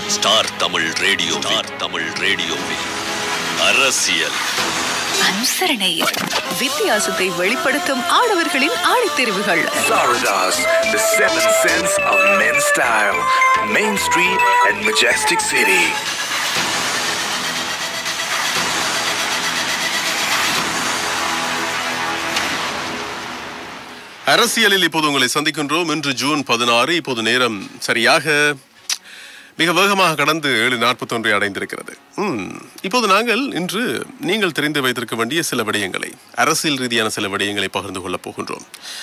Star Tamil radio star Tamil ரேடியோவில் அரசியல் அனுசரணை வித்தியாசத்தை வெளிப்படுத்தும் ஆடவர்களின் ஆடித்தெரிவுகள் Florida's the seven sense of men's style. Main Street and Majestic City. அரசியலில் இப்போது உங்களை சந்திக்கின்றோம் இன்று ஜூன் பதினாறு இப்போது நேரம் சரியாக மிக வேகமாக கடந்து ஏழு நாற்பத்தொன்றை அடைந்திருக்கிறது ம், இப்போது நாங்கள் இன்று நீங்கள் தெரிந்து வைத்திருக்க வேண்டிய சில விடயங்களை அரசியல் ரீதியான சில விடயங்களை பகிர்ந்து கொள்ளப் போகின்றோம்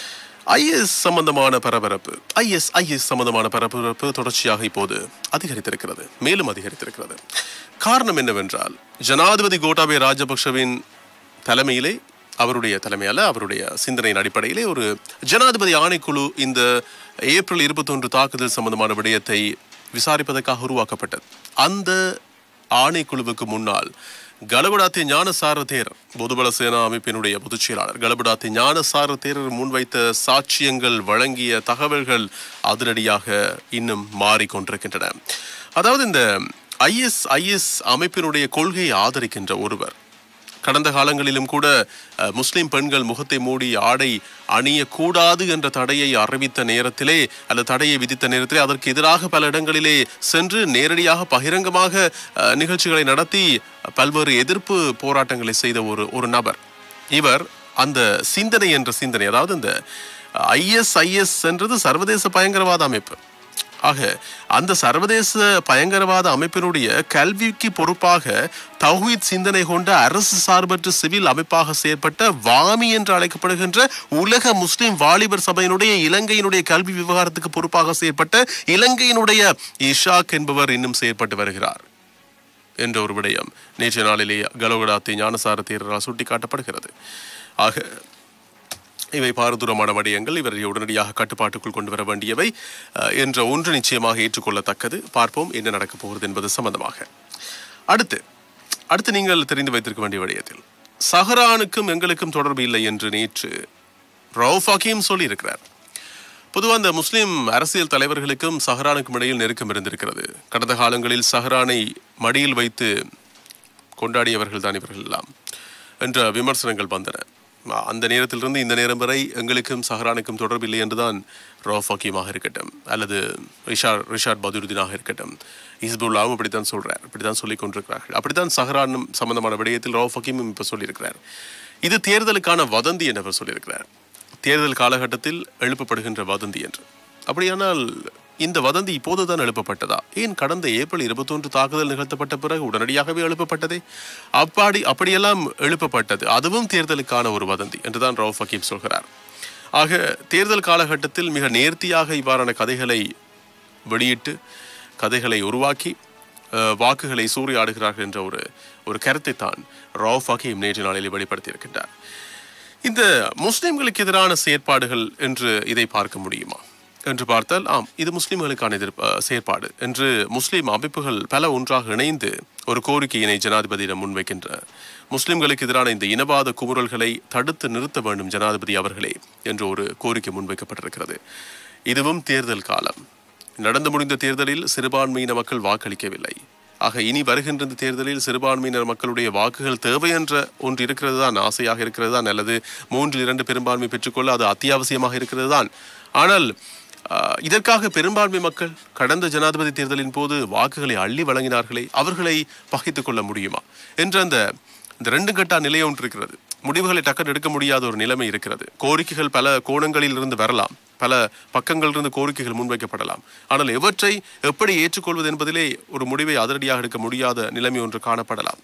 ஐஎஸ் சம்பந்தமான பரபரப்பு ஐஎஸ் ஐஎஸ் சம்பந்தமான பரபரப்பு தொடர்ச்சியாக இப்போது அதிகரித்திருக்கிறது மேலும் அதிகரித்திருக்கிறது காரணம் என்னவென்றால் ஜனாதிபதி கோட்டாபய ராஜபக்ஷவின் தலைமையிலே அவருடைய தலைமையால அவருடைய சிந்தனையின் அடிப்படையிலே ஒரு ஜனாதிபதி ஆணைக்குழு இந்த ஏப்ரல் இருபத்தொன்று தாக்குதல் சம்பந்தமான விடயத்தை விசாரிப்பதற்காக உருவாக்கப்பட்டது அந்த ஆணைக்குழுவுக்கு முன்னால் கலபடாத்தி ஞானசார தேரர் பொதுபல சேனா அமைப்பினுடைய பொதுச் செயலாளர் கலபடாத்தி ஞானசார தேரர் முன்வைத்த சாட்சியங்கள் வழங்கிய தகவல்கள் அதிரடியாக இன்னும் மாறிக்கொண்டிருக்கின்றன அதாவது இந்த ஐஎஸ் ஐஎஸ் அமைப்பினுடைய கொள்கையை ஆதரிக்கின்ற ஒருவர் கடந்த காலங்களிலும் கூட அஹ், முஸ்லிம் பெண்கள் முகத்தை மூடி ஆடை அணியக்கூடாது என்ற தடையை அறிவித்த நேரத்திலே அல்லது தடையை விதித்த நேரத்திலே அதற்கு எதிராக பல இடங்களிலே சென்று நேரடியாக பகிரங்கமாக அஹ், நிகழ்ச்சிகளை நடத்தி பல்வேறு எதிர்ப்பு போராட்டங்களை செய்த ஒரு ஒரு நபர் இவர் அந்த சிந்தனை என்ற சிந்தனை அதாவது இந்த ஐஎஸ் ஐஎஸ் என்றது சர்வதேச பயங்கரவாத அமைப்பு ஆக அந்த சர்வதேச பயங்கரவாத அமைப்பினுடைய கல்விக்கு பொறுப்பாக தௌஹீத் சிந்தனை கொண்ட அரசு சார்பற்ற சிவில் அமைப்பாக செயற்பட்ட வாமி என்று அழைக்கப்படுகின்ற உலக முஸ்லிம் வாலிபர் சபையினுடைய இலங்கையினுடைய கல்வி விவகாரத்துக்கு பொறுப்பாக செயற்பட்ட இலங்கையினுடைய இஷாக் என்பவர் இன்னும் செயற்பட்டு வருகிறார் என்ற ஒரு விடயம் நேற்றைய நாளிலே கலோகடாத்தி ஞானசார தேரரால் சுட்டிக்காட்டப்படுகிறது ஆக இவை பாரதூரமான விடயங்கள் இவரை உடனடியாக கட்டுப்பாட்டுக்குள் கொண்டு வர வேண்டியவை அஹ், என்ற ஒன்று நிச்சயமாக ஏற்றுக்கொள்ளத்தக்கது பார்ப்போம் என்ன நடக்கப் போகிறது என்பது சம்பந்தமாக அடுத்து அடுத்து நீங்கள் தெரிந்து வைத்திருக்க வேண்டிய விடயத்தில் சஹரானுக்கும் எங்களுக்கும் தொடர்பு இல்லை என்று நேற்று ரவுஃப் ஹக்கீம் சொல்லியிருக்கிறார் பொதுவாக அந்த முஸ்லிம் அரசியல் தலைவர்களுக்கும் சஹரானுக்கும் இடையில் நெருக்கம் இருந்திருக்கிறது கடந்த காலங்களில் சஹரானை மடியில் வைத்து கொண்டாடியவர்கள் தான் இவர்கள் எல்லாம் என்ற விமர்சனங்கள் வந்தன அந்த நேரத்திலிருந்து இந்த நேரம் வரை எங்களுக்கும் சஹரானுக்கும் தொடர்பில்லை என்றுதான் ரவுஃப் ஹக்கீமாக இருக்கட்டும் அல்லது ரிஷாட் ரிஷாட் பதுருதீனாக இருக்கட்டும் ஹிஸ்புல்லாவும் அப்படித்தான் சொல்றார் அப்படித்தான் சொல்லிக் கொண்டிருக்கிறார்கள் அப்படித்தான் சஹரானும் சம்பந்தமான விடயத்தில் ரவுஃப் ஹக்கீமும் இப்போ சொல்லியிருக்கிறார் இது தேர்தலுக்கான வதந்தி என்று அவர் சொல்லியிருக்கிறார் தேர்தல் காலகட்டத்தில் எழுப்பப்படுகின்ற வதந்தி என்று அப்படியானால் இந்த வதந்தி இப்போதுதான் எழுப்பப்பட்டதா ஏன் கடந்த ஏப்ரல் இருபத்தொன்று தாக்குதல் நிகழ்த்தப்பட்ட பிறகு உடனடியாகவே எழுப்பப்பட்டதே அப்படி அப்படியெல்லாம் எழுப்பப்பட்டது அதுவும் தேர்தலுக்கான ஒரு வதந்தி என்றுதான் ரவுஃப் ஹக்கீம் சொல்கிறார் ஆக தேர்தல் காலகட்டத்தில் மிக நேர்த்தியாக இவ்வாறான கதைகளை வெளியிட்டு கதைகளை உருவாக்கி அஹ், வாக்குகளை சூறையாடுகிறார்கள் என்ற ஒரு ஒரு கருத்தை தான் ரவுஃப் ஹக்கீம் நேற்று நாளில் வெளிப்படுத்தியிருக்கின்றார் இந்த முஸ்லிம்களுக்கு எதிரான செயற்பாடுகள் என்று இதை பார்க்க முடியுமா என்று பார்த்தால் ஆம் இது முஸ்லிம்களுக்கான எதிர் அஹ், செயற்பாடு என்று முஸ்லிம் அமைப்புகள் பல ஒன்றாக இணைந்து ஒரு கோரிக்கையினை ஜனாதிபதியிடம் முன்வைக்கின்ற முஸ்லிம்களுக்கு எதிரான இந்த இனவாத குமுறல்களை தடுத்து நிறுத்த வேண்டும் ஜனாதிபதி அவர்களே என்று ஒரு கோரிக்கை முன்வைக்கப்பட்டிருக்கிறது இதுவும் தேர்தல் காலம் நடந்து முடிந்த தேர்தலில் சிறுபான்மையின மக்கள் வாக்களிக்கவில்லை ஆக இனி வருகின்ற இந்த தேர்தலில் சிறுபான்மையினர் மக்களுடைய வாக்குகள் தேவை என்ற ஒன்று இருக்கிறது தான் ஆசையாக இருக்கிறது தான் அல்லது மூன்றில் இரண்டு பெரும்பான்மை பெற்றுக்கொள்ள அது அத்தியாவசியமாக இருக்கிறது தான் ஆனால் ஆஹ், இதற்காக பெரும்பான்மை மக்கள் கடந்த ஜனாதிபதி தேர்தலின் போது வாக்குகளை அள்ளி வழங்கினார்களே அவர்களை பகைத்துக் கொள்ள முடியுமா என்ற அந்த இந்த ரெண்டு கட்டா நிலை ஒன்று இருக்கிறது முடிவுகளை டக்குன்னு எடுக்க முடியாத ஒரு நிலைமை இருக்கிறது கோரிக்கைகள் பல கோணங்களில் இருந்து வரலாம் பல பக்கங்களிலிருந்து கோரிக்கைகள் முன்வைக்கப்படலாம் ஆனால் எவற்றை எப்படி ஏற்றுக்கொள்வது என்பதிலே ஒரு முடிவை அதிரடியாக எடுக்க முடியாத நிலைமை ஒன்று காணப்படலாம்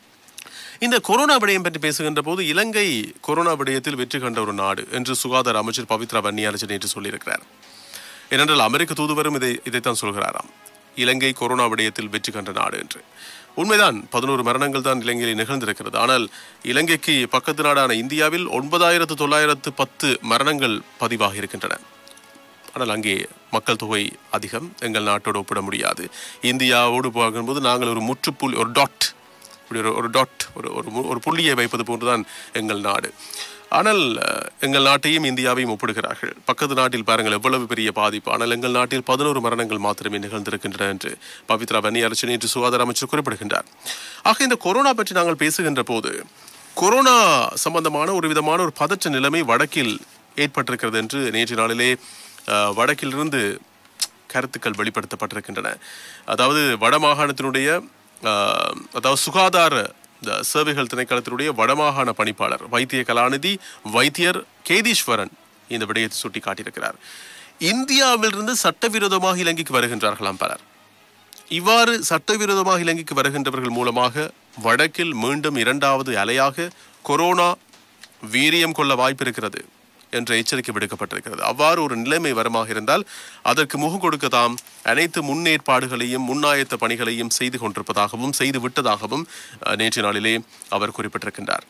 இந்த கொரோனா விடயம் பற்றி பேசுகின்ற போது இலங்கை கொரோனா விடயத்தில் வெற்றி கண்ட ஒரு நாடு என்று சுகாதார அமைச்சர் பவித்ரா வன்னியாரஜன் நேற்று சொல்லியிருக்கிறார் ஏனென்றால் அமெரிக்க தூதுவரும் இதை இதைத்தான் சொல்கிறாராம் இலங்கை கொரோனா விடயத்தில் வெற்றி கண்ட நாடு என்று உண்மைதான் பதினோரு மரணங்கள் தான் இலங்கையில் நிகழ்ந்திருக்கிறது ஆனால் இலங்கைக்கு பக்கத்து நாடான இந்தியாவில் ஒன்பதாயிரத்து தொள்ளாயிரத்து பத்து மரணங்கள் பதிவாகி இருக்கின்றன ஆனால் அங்கே மக்கள் தொகை அதிகம் எங்கள் நாட்டோடு ஒப்பிட முடியாது இந்தியாவோடு பார்க்கும்போது நாங்கள் ஒரு முற்றுப்புள்ளி ஒரு டாட் இப்படி ஒரு ஒரு டாட் ஒரு ஒரு மு- ஒரு புள்ளியை வைப்பது போன்றுதான் எங்கள் நாடு ஆனால் அஹ், எங்கள் நாட்டையும் இந்தியாவையும் ஒப்பிடுகிறார்கள் பக்கத்து நாட்டில் பாருங்கள் எவ்வளவு பெரிய பாதிப்பு ஆனால் எங்கள் நாட்டில் பதினோரு மரணங்கள் மாத்திரமே நிகழ்ந்திருக்கின்றன என்று பவித்ரா பன்னியரசு நேற்று சுகாதார அமைச்சர் குறிப்பிடுகின்றார் ஆக இந்த கொரோனா பற்றி நாங்கள் பேசுகின்ற போது கொரோனா சம்பந்தமான ஒரு விதமான ஒரு பதற்ற நிலைமை வடக்கில் ஏற்பட்டிருக்கிறது என்று நேற்று நாளிலே அஹ், வடக்கிலிருந்து கருத்துக்கள் வெளிப்படுத்தப்பட்டிருக்கின்றன அதாவது வட மாகாணத்தினுடைய அஹ், அதாவது சுகாதார இந்த சேவைகள் திணைக்களத்தினுடைய வடமாகாண பணிப்பாளர் வைத்திய கலாநிதி வைத்தியர் கேதீஸ்வரன் இந்த விடயத்தை சுட்டி காட்டியிருக்கிறார் இந்தியாவிலிருந்து சட்டவிரோதமாக இலங்கைக்கு வருகின்றார்களாம் பலர் இவ்வாறு சட்டவிரோதமாக இலங்கைக்கு வருகின்றவர்கள் மூலமாக வடக்கில் மீண்டும் இரண்டாவது அலையாக கொரோனா வீரியம் கொள்ள வாய்ப்பு இருக்கிறது என்ற எச்சரிக்கை விடுக்கப்பட்டிருக்கிறது அவ்வாறு ஒரு நிலைமை வரமாக இருந்தால் அதற்கு முகம் கொடுக்க தாம் அனைத்து முன்னேற்பாடுகளையும் முன்னாயத்த பணிகளையும் செய்து கொண்டிருப்பதாகவும் செய்து விட்டதாகவும் அஹ், நேற்று நாளிலே அவர் குறிப்பிட்டிருக்கின்றார்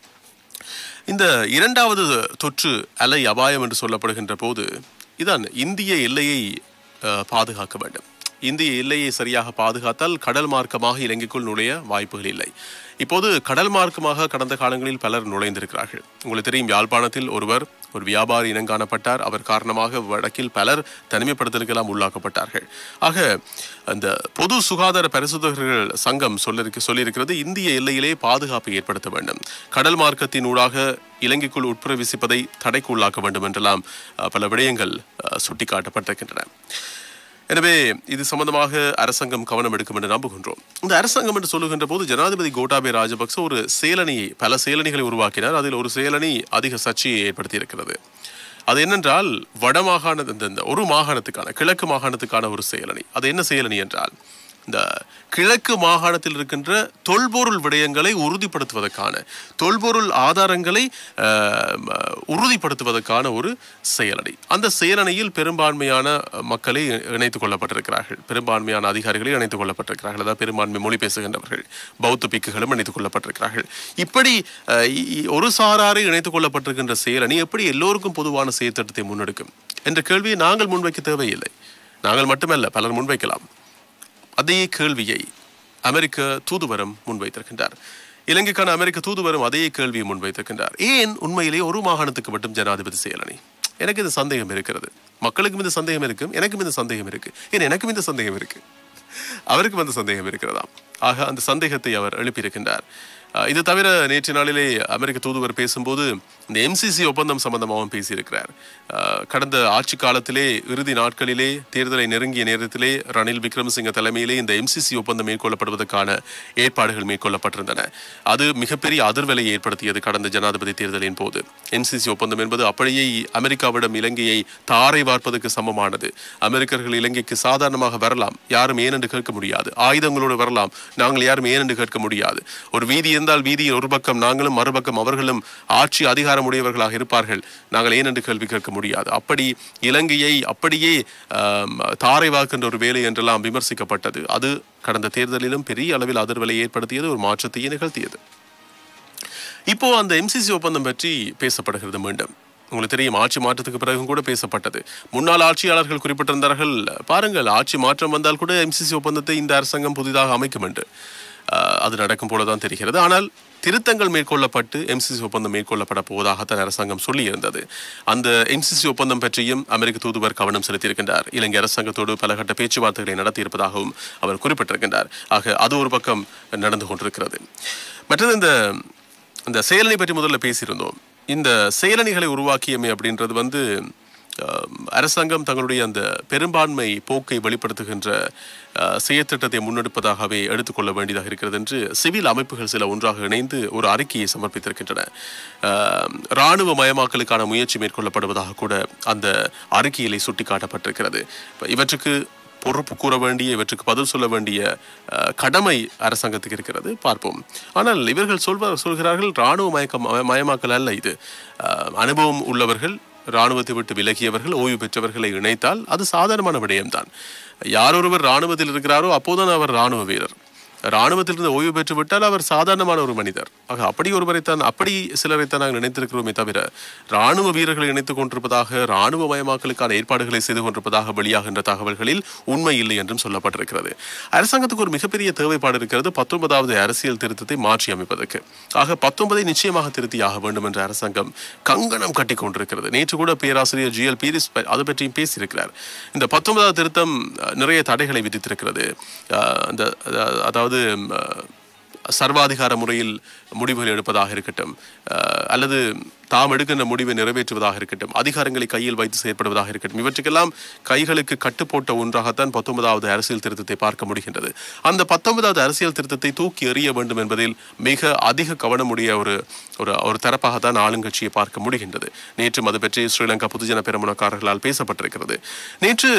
இந்த இரண்டாவது தொற்று அலை அபாயம் என்று சொல்லப்படுகின்ற போது இதான் இந்திய எல்லையை அஹ், பாதுகாக்க வேண்டும் இந்திய எல்லையை சரியாக பாதுகாத்தால் கடல் மார்க்கமாக இலங்கைக்குள் நுழைய வாய்ப்புகள் இல்லை இப்போது கடல் மார்க்கமாக கடந்த காலங்களில் பலர் நுழைந்திருக்கிறார்கள் உங்களுக்கு தெரியும் யாழ்ப்பாணத்தில் ஒருவர் ஒரு வியாபாரி இனங்காணப்பட்டார் அவர் காரணமாக வடக்கில் பலர் தனிமைப்படுத்தலுக்கெல்லாம் உள்ளாக்கப்பட்டார்கள் ஆக அந்த பொது சுகாதார பரிசோதகர்கள் சங்கம் சொல்லிருக்க சொல்லியிருக்கிறது இந்திய எல்லையிலே பாதுகாப்பை ஏற்படுத்த வேண்டும் கடல் மார்க்கத்தின் ஊடாக இலங்கைக்குள் உட்பிரவேசிப்பதை தடைக்கு உள்ளாக்க வேண்டும் என்றெல்லாம் அஹ், பல விடயங்கள் அஹ், சுட்டிக்காட்டப்பட்டிருக்கின்றன எனவே இது சம்பந்தமாக அரசாங்கம் கவனம் எடுக்கும் என்று நம்புகின்றோம் இந்த அரசாங்கம் என்று சொல்லுகின்ற போது ஜனாதிபதி கோட்டாபே ராஜபக்ச ஒரு செயலணியை பல செயலணிகளை உருவாக்கினார் அதில் ஒரு செயலணி அதிக சர்ச்சையை ஏற்படுத்தி இருக்கிறது அது என்னென்றால் வடமாகாண இந்த இந்த ஒரு மாகாணத்துக்கான கிழக்கு மாகாணத்துக்கான ஒரு செயலணி அது என்ன செயலணி என்றால் இந்த கிழக்கு மாகாணத்தில் இருக்கின்ற தொல்பொருள் விடயங்களை உறுதிப்படுத்துவதற்கான தொல்பொருள் ஆதாரங்களை அஹ், ம, உறுதிப்படுத்துவதற்கான ஒரு செயலணி அந்த செயலணியில் பெரும்பான்மையான மக்களை இணைத்துக் கொள்ளப்பட்டிருக்கிறார்கள் பெரும்பான்மையான அதிகாரிகளை இணைத்துக் கொள்ளப்பட்டிருக்கிறார்கள் அதாவது பெரும்பான்மை மொழி பேசுகின்றவர்கள் பௌத்த பிக்குகளும் இணைத்துக் கொள்ளப்பட்டிருக்கிறார்கள் இப்படி அஹ், இ- இ- ஒரு சாராரை இணைத்துக் கொள்ளப்பட்டிருக்கின்ற செயலணி எப்படி எல்லோருக்கும் பொதுவான செயற்திட்டத்தை முன்னெடுக்கும் என்ற கேள்வியை நாங்கள் முன்வைக்க தேவையில்லை நாங்கள் மட்டுமல்ல பலர் முன்வைக்கலாம் அதே கேள்வியை அமெரிக்க தூதுவரம் முன்வைத்திருக்கின்றார் இலங்கைக்கான அமெரிக்க தூதுவரம் அதே கேள்வியை முன்வைத்திருக்கின்றார் ஏன் உண்மையிலேயே ஒரு மாகாணத்துக்கு மட்டும் ஜனாதிபதி செயலணி எனக்கு இந்த சந்தேகம் இருக்கிறது மக்களுக்கும் இந்த சந்தேகம் இருக்கும் எனக்கும் இந்த சந்தேகம் இருக்கு ஏன் எனக்கும் இந்த சந்தேகம் இருக்கு அவருக்கும் அந்த சந்தேகம் இருக்கிறதாம் ஆக அந்த சந்தேகத்தை அவர் எழுப்பியிருக்கின்றார் அஹ் இது தவிர நேற்று நாளிலே அமெரிக்க தூதுவர் பேசும்போது இந்த எம்சிசி ஒப்பந்தம் சம்பந்தமாகவும் பேசியிருக்கிறார் அஹ் கடந்த ஆட்சி காலத்திலே இறுதி நாட்களிலே தேர்தலை நெருங்கிய நேரத்திலே ரணில் விக்ரமசிங்க தலைமையிலே இந்த எம்சிசி ஒப்பந்தம் மேற்கொள்ளப்படுவதற்கான ஏற்பாடுகள் மேற்கொள்ளப்பட்டிருந்தன அது மிகப்பெரிய அதிர்வலையை ஏற்படுத்தியது கடந்த ஜனாதிபதி தேர்தலின் போது எம்சிசி ஒப்பந்தம் என்பது அப்படியே அமெரிக்காவிடம் இலங்கையை தாரை வார்ப்பதற்கு சமமானது அமெரிக்கர்கள் இலங்கைக்கு சாதாரணமாக வரலாம் யாரும் ஏனென்று கேட்க முடியாது ஆயுதங்களோடு வரலாம் நாங்கள் யாரும் ஏனென்று கேட்க முடியாது ஒரு வீதி இருந்தால் வீதியில் ஒரு பக்கம் நாங்களும் மறுபக்கம் அவர்களும் ஆட்சி அதிகாரமுடையவர்களாக இருப்பார்கள் நாங்கள் ஏனென்று கேள்வி கேட்க முடியாது அப்படி இலங்கையை அப்படியே ஆம், தாரை வாக்கின்ற ஒரு வேலை என்றெல்லாம் விமர்சிக்கப்பட்டது அது கடந்த தேர்தலிலும் பெரிய அளவில் அதிர்வலை ஏற்படுத்தியது ஒரு மாற்றத்தையே நிகழ்த்தியது இப்போ அந்த எம்சிசி ஒப்பந்தம் பற்றி பேசப்படுகிறது மீண்டும் உங்களுக்கு தெரியும் ஆட்சி மாற்றத்துக்கு பிறகும் கூட பேசப்பட்டது முன்னாள் ஆட்சியாளர்கள் குறிப்பிட்டிருந்தார்கள் பாருங்கள் ஆட்சி மாற்றம் வந்தால் கூட எம்சிசி ஒப்பந்தத்தை இந்த அரசாங்கம் புதிதாக அமைக்கும் என்று ஆஹ், அது நடக்கும் போலதான் தெரிகிறது ஆனால் திருத்தங்கள் மேற்கொள்ளப்பட்டு எம்சிசி ஒப்பந்தம் மேற்கொள்ளப்பட போவதாகத்தான் அரசாங்கம் சொல்லியிருந்தது அந்த எம்சிசி ஒப்பந்தம் பற்றியும் அமெரிக்க தூதுவர் கவனம் செலுத்தியிருக்கின்றார் இலங்கை அரசாங்கத்தோடு பலகட்ட பேச்சுவார்த்தைகளை நடத்தியிருப்பதாகவும் அவர் குறிப்பிட்டிருக்கின்றார் ஆக அது ஒரு பக்கம் நடந்து கொண்டிருக்கிறது மற்றது இந்த இந்த செயலணி பற்றி முதல்ல பேசியிருந்தோம் இந்த செயலணிகளை உருவாக்கியமை அப்படின்றது வந்து அஹ், அரசாங்கம் தங்களுடைய அந்த பெரும்பான்மை போக்கை வெளிப்படுத்துகின்ற அஹ், செயற்திட்டத்தை முன்னெடுப்பதாகவே எடுத்துக்கொள்ள வேண்டியதாக இருக்கிறது என்று சிவில் அமைப்புகள் சில ஒன்றாக இணைந்து ஒரு அறிக்கையை சமர்ப்பித்திருக்கின்றன அஹ், இராணுவ மயமாக்கலுக்கான முயற்சி மேற்கொள்ளப்படுவதாக கூட அந்த அறிக்கையிலே சுட்டிக்காட்டப்பட்டிருக்கிறது இப்ப இவற்றுக்கு பொறுப்பு கூற வேண்டிய இவற்றுக்கு பதில் சொல்ல வேண்டிய அஹ், கடமை அரசாங்கத்துக்கு இருக்கிறது பார்ப்போம் ஆனால் இவர்கள் சொல்வ சொல்கிறார்கள் இராணுவ மயக்கம் மய- மயமாக்கல் அல்ல இது அஹ், அனுபவம் உள்ளவர்கள் இராணுவத்தை விட்டு விலகியவர்கள் ஓய்வு பெற்றவர்களை இணைத்தால் அது சாதாரணமான விடயம்தான் யார் ஒருவர் இராணுவத்தில் இருக்கிறாரோ அப்போதுதான் அவர் இராணுவ வீரர் ராணுவத்திலிருந்து ஓய்வு பெற்று விட்டால் அவர் சாதாரணமான ஒரு மனிதர் ஆக அப்படி ஒருவரைத்தான் அப்படி சிலரைத்தான் நாங்கள் நினைத்திருக்கிறோமே தவிர ராணுவ வீரர்களை இணைத்துக் கொண்டிருப்பதாக ராணுவ மயமாக்கலுக்கான ஏற்பாடுகளை செய்து கொண்டிருப்பதாக வெளியாகின்ற தகவல்களில் உண்மை இல்லை என்றும் சொல்லப்பட்டிருக்கிறது அரசாங்கத்துக்கு ஒரு மிகப்பெரிய தேவைப்பாடு இருக்கிறது பத்தொன்பதாவது அரசியல் திருத்தத்தை மாற்றி அமைப்பதற்கு ஆக பத்தொன்பதை நிச்சயமாக திருத்தியாக வேண்டும் என்ற அரசாங்கம் கங்கணம் கட்டி கொண்டிருக்கிறது நேற்று கூட பேராசிரியர் ஜி எல் பீரிஸ் ப- அது பற்றியும் பேசியிருக்கிறார் இந்த பத்தொன்பதாவது திருத்தம் அஹ், நிறைய தடைகளை விதித்திருக்கிறது அஹ், அந்த அஹ், அதாவது அஹ், சர்வாதிகார முறையில் முடிவுகள் எடுப்பதாக இருக்கட்டும் அஹ், அல்லது தாம் எடுக்கின்ற முடிவை நிறைவேற்றுவதாக இருக்கட்டும் அதிகாரங்களை கையில் வைத்து செயற்படுவதாக இருக்கட்டும் இவற்றுக்கெல்லாம் கைகளுக்கு கட்டுப்போட்ட ஒன்றாகத்தான் பத்தொன்பதாவது அரசியல் திருத்தத்தை பார்க்க முடிகின்றது அந்த பத்தொன்பதாவது அரசியல் திருத்தத்தை தூக்கி எறிய வேண்டும் என்பதில் மிக அதிக கவனமுடைய ஒரு ஒரு ஒரு தரப்பாகத்தான் ஆளுங்கட்சியை பார்க்க முடிகின்றது நேற்றும் அது பற்றி ஸ்ரீலங்கா பொதுஜன பெருமுனக்காரர்களால் பேசப்பட்டிருக்கிறது நேற்று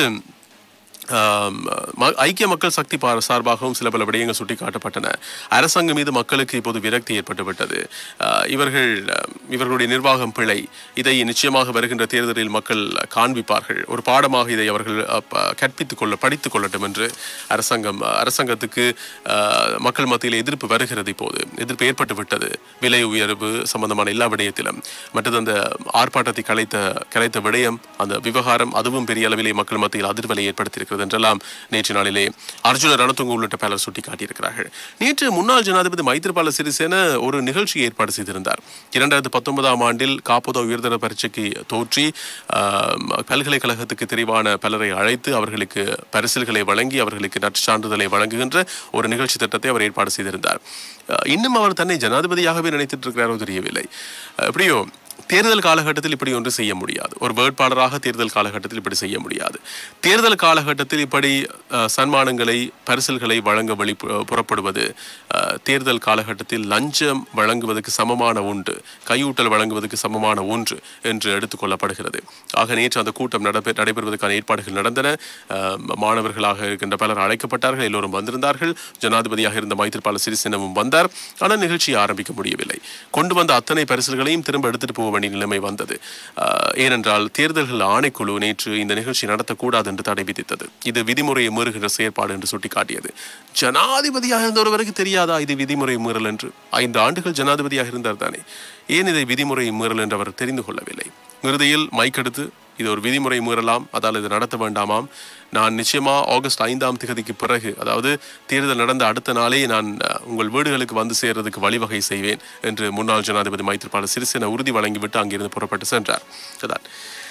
ஆம், ம- ஐக்கிய மக்கள் சக்தி பா- சார்பாகவும் சில பல விடயங்கள் சுட்டிக்காட்டப்பட்டன அரசாங்கம் மீது மக்களுக்கு இப்போது விரக்தி ஏற்பட்டுவிட்டது ஆ, இவர்கள் ஆ, இவர்களுடைய நிர்வாகம் பிழை இதை நிச்சயமாக வருகின்ற தேர்தலில் மக்கள் காண்பிப்பார்கள் ஒரு பாடமாக இதை அவர்கள் அ, ப- கற்பித்துக் கொள்ள படித்துக் கொள்ளட்டும் என்று அரசாங்கம் அரசாங்கத்துக்கு ஆ, மக்கள் மத்தியில் எதிர்ப்பு வருகிறது இப்போது எதிர்ப்பு ஏற்பட்டு விட்டது விலை உயர்வு சம்பந்தமான எல்லா விடயத்திலும் மற்றது அந்த ஆர்ப்பாட்டத்தை கலைத்த கலைத்த விடயம் அந்த விவகாரம் அதுவும் பெரிய அளவிலே மக்கள் மத்தியில் அதிர்வலை ஏற்படுத்தியிருக்கிறது என்றெல்லாம் நேற்று நாளிலே அர்ஜுன ரணதுங்க உள்ளிட்ட பலர் சுட்டிக்காட்டியிருக்கிறார்கள் நேற்று முன்னாள் ஜனாதிபதி மைத்திரிபால சிறிசேன ஒரு நிகழ்ச்சியை ஏற்பாடு செய்திருந்தார் இரண்டாயிரத்து பத்தொன்பதாம் ஆண்டில் காப்போதா உயர்தர பரீட்சைக்கு தோற்றி ஆம், பல்கலைக்கழகத்துக்கு தெரிவான பலரை அழைத்து அவர்களுக்கு பரிசில்களை வழங்கி அவர்களுக்கு நற்சான்றிதழை வழங்குகின்ற ஒரு நிகழ்ச்சி திட்டத்தை அவர் ஏற்பாடு செய்திருந்தார் அஹ், இன்னும் அவர் தன்னை ஜனாதிபதியாகவே நினைத்திட்டு இருக்கிறாரோ தெரியவில்லை அஹ், எப்படியோ தேர்தல் காலகட்டத்தில் இப்படி ஒன்று செய்ய முடியாது ஒரு வேட்பாளராக தேர்தல் காலகட்டத்தில் இப்படி செய்ய முடியாது தேர்தல் காலகட்டத்தில் இப்படி அஹ், சன்மானங்களை பரிசல்களை வழங்க வழி புறப்படுவது அஹ், தேர்தல் காலகட்டத்தில் லஞ்சம் வழங்குவதற்கு சமமான ஒன்று கையூட்டல் வழங்குவதற்கு சமமான ஒன்று என்று எடுத்துக்கொள்ளப்படுகிறது ஆக நேற்று அந்த கூட்டம் நடைபெ நடைபெறுவதற்கான ஏற்பாடுகள் நடந்தன அஹ், மாணவர்களாக இருக்கின்ற பலர் அழைக்கப்பட்டார்கள் எல்லோரும் வந்திருந்தார்கள் ஜனாதிபதியாக இருந்த மைத்திரிபால சிறிசேனவும் வந்தார் ஆனால் நிகழ்ச்சியை ஆரம்பிக்க முடியவில்லை கொண்டு வந்த அத்தனை பரிசுகளையும் திரும்ப எடுத்துட்டு போக வேண்டிய நிலைமை வந்தது ஆஹ் ஏனென்றால் தேர்தல்கள் ஆணைக்குழு நேற்று இந்த நிகழ்ச்சி நடத்தக்கூடாது என்று தடை விதித்தது இது விதிமுறையை மீறுகின்ற செயற்பாடு என்று சுட்டிக்காட்டியது ஜனாதிபதியாக இருந்த ஒருவருக்கு தெரியாதா இது விதிமுறை மீறல் என்று ஐந்து ஆண்டுகள் ஜனாதிபதியாக இருந்தார் தானே ஏன் இதை விதிமுறை மீறல் என்று அவர் தெரிந்து கொள்ளவில்லை இறுதியில் மைக்கெடுத்து இது ஒரு விதிமுறை மீறலாம் அதால் இது நடத்த வேண்டாமாம் நான் நிச்சயமா ஆகஸ்ட் ஐந்தாம் திகதிக்கு பிறகு அதாவது தேர்தல் நடந்த அடுத்த நாளே நான் அஹ், உங்கள் வீடுகளுக்கு வந்து சேர்றதுக்கு வழிவகை செய்வேன் என்று முன்னாள் ஜனாதிபதி மைத்திரிபால சிறிசேன உறுதி வழங்கிவிட்டு அங்கிருந்து புறப்பட்டு சென்றார் அதான்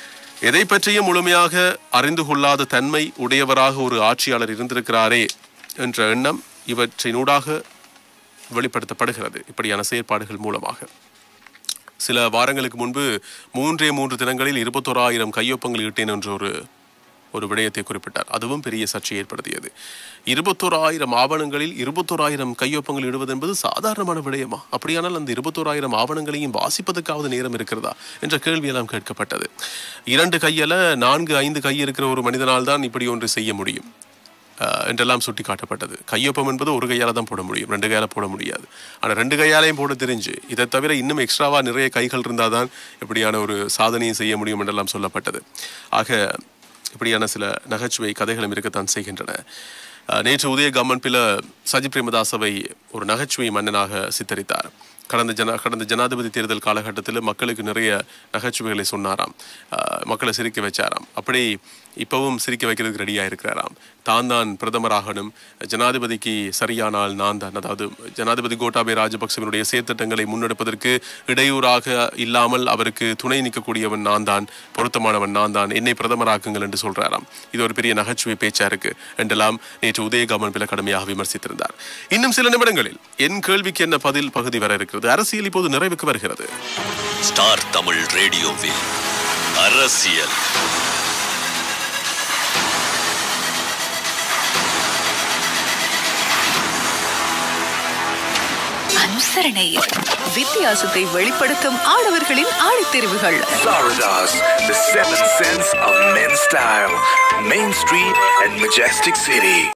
எதை பற்றியும் முழுமையாக அறிந்து கொள்ளாத தன்மை உடையவராக ஒரு ஆட்சியாளர் இருந்திருக்கிறாரே என்ற எண்ணம் இவற்றினூடாக வெளிப்படுத்தப்படுகிறது இப்படியான செயற்பாடுகள் மூலமாக சில வாரங்களுக்கு முன்பு மூன்றே மூன்று தினங்களில் இருபத்தோராயிரம் கையொப்பங்கள் இட்டேன் என்ற ஒரு ஒரு விடயத்தை குறிப்பிட்டார் அதுவும் பெரிய சர்ச்சை ஏற்படுத்தியது இருபத்தோராயிரம் ஆவணங்களில் இருபத்தோராயிரம் கையொப்பங்கள் இடுவது என்பது சாதாரணமான விடயமா அப்படியானால் அந்த இருபத்தோராயிரம் ஆவணங்களையும் வாசிப்பதற்காவது நேரம் இருக்கிறதா என்ற கேள்வியெல்லாம் கேட்கப்பட்டது இரண்டு கையில நான்கு ஐந்து கை இருக்கிற ஒரு மனிதனால் தான் இப்படி ஒன்று செய்ய முடியும் அஹ், என்றெல்லாம் சுட்டி காட்டப்பட்டது கையொப்பம் என்பது ஒரு கையால தான் போட முடியும் ரெண்டு கையால போட முடியாது ஆனால் ரெண்டு கையாலையும் போட தெரிஞ்சு இதை தவிர இன்னும் எக்ஸ்ட்ராவா நிறைய கைகள் இருந்தால் தான் இப்படியான ஒரு சாதனையை செய்ய முடியும் என்றெல்லாம் சொல்லப்பட்டது ஆக இப்படியான சில நகைச்சுவை கதைகளும் இருக்கத்தான் செய்கின்றன அஹ், நேற்று உதய கம்மன்பில சஜி பிரேமதாசவை ஒரு நகைச்சுவை மன்னனாக சித்தரித்தார் கடந்த ஜன கடந்த ஜனாதிபதி தேர்தல் காலகட்டத்தில் மக்களுக்கு நிறைய நகைச்சுவைகளை சொன்னாராம் அஹ், மக்களை சிரிக்க வச்சாராம் அப்படி இப்பவும் சிரிக்க வைக்கிறதுக்கு ரெடியாக இருக்கிறாராம் தான் தான் பிரதமராகணும் ஜனாதிபதிக்கு சரியானால் நான் தான் அதாவது ஜனாதிபதி கோட்டாபே ராஜபக்சவனுடைய செயற்திட்டங்களை முன்னெடுப்பதற்கு இடையூறாக இல்லாமல் அவருக்கு துணை நிற்கக்கூடியவன் நான் தான் பொருத்தமானவன் நான் தான் என்னை பிரதமராக்குங்கள் என்று சொல்றாராம் இது ஒரு பெரிய நகைச்சுவை பேச்சா இருக்கு என்றெல்லாம் நேற்று உதயகாமன் பில கடுமையாக விமர்சித்திருந்தார் இன்னும் சில நிமிடங்களில் என் கேள்விக்கு என்ன பதில் பகுதி வர இருக்கிறது அரசியல் இப்போது நிறைவுக்கு வருகிறது ஸ்டார் தமிழ் ரேடியோவில் அரசியல் அனுசரணையில் வித்தியாசத்தை வெளிப்படுத்தும் ஆடவர்களின் ஆடித்தெரிவுகள் Florida's The Seven Sense of Men's Style, Main Street and Majestic City.